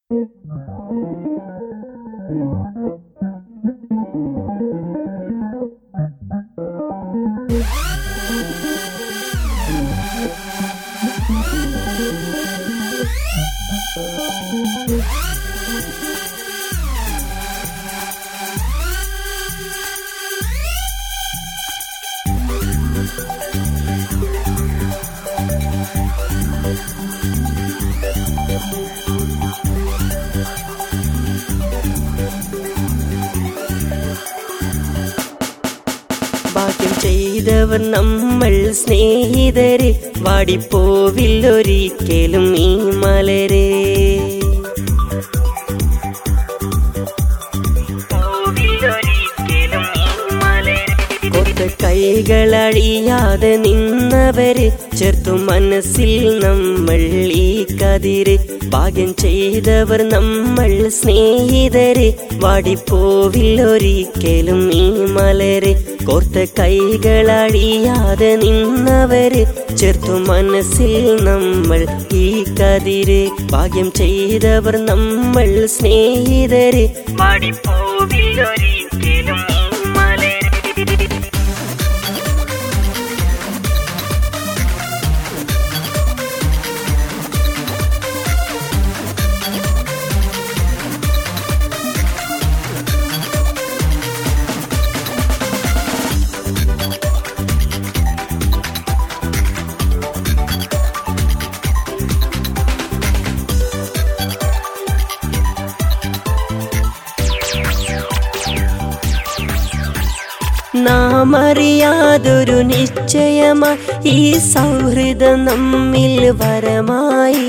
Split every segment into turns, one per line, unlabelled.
ഭാഗ്യം ചെയ്തവർ നമ്മൾ സ്നേഹിതരെ വാടിപ്പോവില്ലൊരിക്കലും ഈ മലരെ കൊത്ത കൈകളഴിയാതെ നിന്നവര് ചേർത്തു മനസ്സിൽ നമ്മൾ ഈ കതിര് ഭാഗ്യം ചെയ്തവർ നമ്മൾ സ്നേഹിതര് വാടിപ്പോവില്ലൊരിക്കലും ഈ മലര് കോർത്ത കൈകളഴിയാതെ നിന്നവര് ചേർത്തു മനസ്സിൽ നമ്മൾ ഈ കതിര് ഭാഗ്യം ചെയ്തവർ നമ്മൾ സ്നേഹിതര് വാടിപ്പോവില്ലൊരിക്കലും ഈ മലര് നാം അറിയാതൊരു നിശ്ചയമായി ഈ സൗഹൃദം നമ്മിൽ വരമായി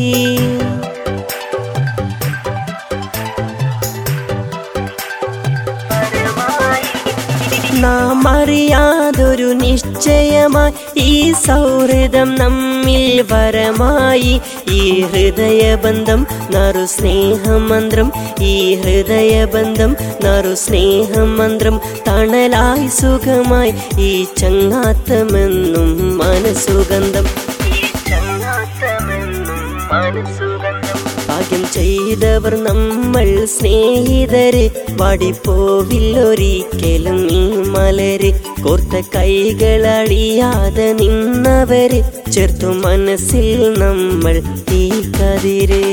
നാം അറിയാതൊരു നിശ്ചയമായി ഈ സൗഹൃദം നമ്മിൽ വരമായി ഈ ഹൃദയബന്ധം നറു സ്നേഹമന്ത്രം ഈ ഹൃദയബന്ധം നറു സ്നേഹമന്ത്രം തണലായി സുഖമായി ഈ ചങ്ങാത്തമെന്നും മനസുഗന്ധം ഈ ചങ്ങാത്തമെന്നും മനസുഗന്ധം ഭാഗ്യം ചെയ്തവർ നമ്മൾ സ്നേഹിതര് വാടിപ്പോവില്ലൊരിക്കലും ഈ മലര് കോർത്ത കൈകളഴിയാതെ നിന്നവര് ചേർത്തു മനസ്സിൽ നമ്മൾ ഈ കതിര്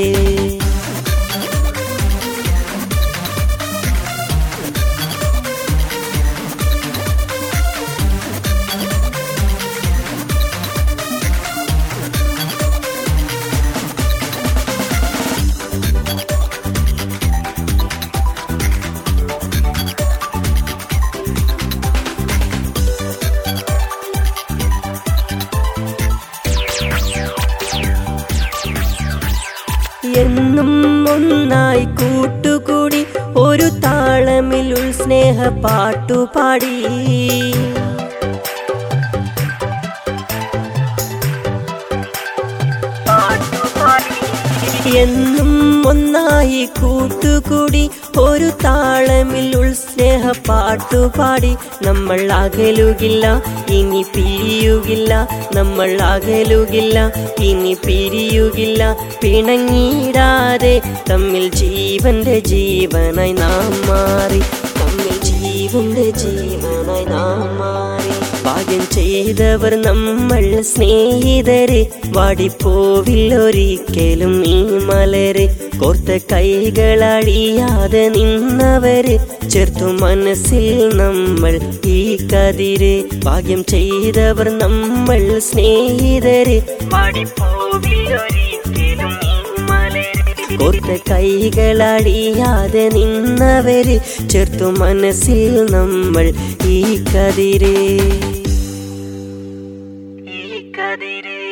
എന്നും ഒന്നായി കൂട്ടുകൂടി ഒരു താളമിൽ സ്നേഹ പാട്ടുപാടി എന്നും ഒന്നായി കൂട്ടുകൂടി ഒരു താളമിൽ സ്നേഹ പാട്ടുപാടി നമ്മൾ അകലുകില്ല ഇനി പിരിയുകില്ല നമ്മൾ അകലുകില്ല ഇനി പിരിയുകില്ല പിണങ്ങിടാതെ തമ്മിൽ ജീവന്റെ ജീവനായി നാം മാറി തമ്മിൽ ജീവന്റെ ജീവനായി നാം മാറി ഭാഗ്യം ചെയ്തവർ നമ്മൾ സ്നേഹിതര് വാടിപ്പോവില്ലൊരിക്കലും ഈ മലര് കോർത്ത കൈകളഴിയാതെ നിന്നവര് ചേർത്തു മനസ്സിൽ നമ്മൾ ഈ കതിര് ഭാഗ്യം ചെയ്തവർ നമ്മൾ സ്നേഹിതര് വാടിപ്പോവില്ലൊരിക്കലും ഈ മലര് കോർത്ത കൈകളഴിയാതെ നിന്നവര് ചേർത്തു മനസ്സിൽ നമ്മൾ ഈ കതിര് ഈ കതിര്